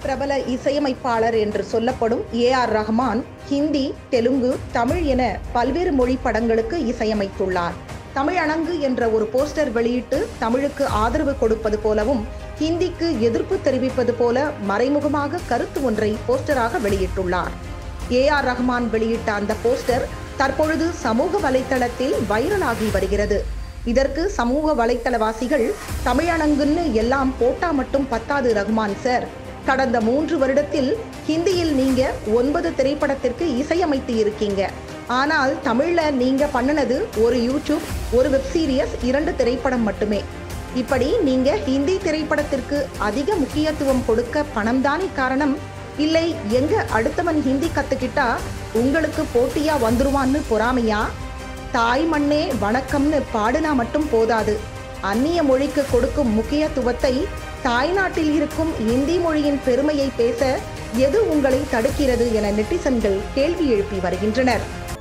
பிரபல இசையமைப்பாளர் என்று சொல்லப்படும் ஏ ஆர் ரஹ்மான் ஹிந்தி தெலுங்கு தமிழ் என பல்வேறு மொழி படங்களுக்கு இசையமைத்துள்ளார் தமிழ் அணங்கு என்ற ஒரு போஸ்டர் வெளியிட்டு தமிழுக்கு ஆதரவு கொடுப்பது போலவும் ஹிந்திக்கு எதிர்ப்பு தெரிவிப்பது போல மறைமுகமாக கருத்து ஒன்றை போஸ்டராக வெளியிட்டுள்ளார் ஏ ஆர் ரஹ்மான் வெளியிட்ட அந்த போஸ்டர் தற்பொழுது சமூக வலைத்தளத்தில் வைரலாகி வருகிறது இதற்கு சமூக வலைத்தளவாசிகள் தமிழணங்குன்னு எல்லாம் போட்டா மட்டும் பத்தாது ரஹ்மான் சார் கடந்த மூன்று வருடத்தில் ஹிந்தியில் நீங்க ஒன்பது திரைப்படத்திற்கு இசையமைத்து இருக்கீங்க ஆனால் தமிழ்ல நீங்க பண்ணுனது ஒரு யூடியூப் ஒரு வெப் சீரியஸ் இரண்டு திரைப்படம் மட்டுமே இப்படி நீங்க ஹிந்தி திரைப்படத்திற்கு அதிக முக்கியத்துவம் கொடுக்க பணம்தானே காரணம் இல்லை எங்க அடுத்தவன் ஹிந்தி கத்துக்கிட்டா உங்களுக்கு போட்டியா வந்துருவான்னு பொறாமையா தாய் மண்ணே வணக்கம்னு பாடுனா மட்டும் போதாது அந்நிய மொழிக்கு கொடுக்கும் முக்கியத்துவத்தை தாய்நாட்டில் இருக்கும் இந்தி மொழியின் பெருமையை பேச எது உங்களை தடுக்கிறது என நெட்டிசன்கள் கேள்வி எழுப்பி வருகின்றனர்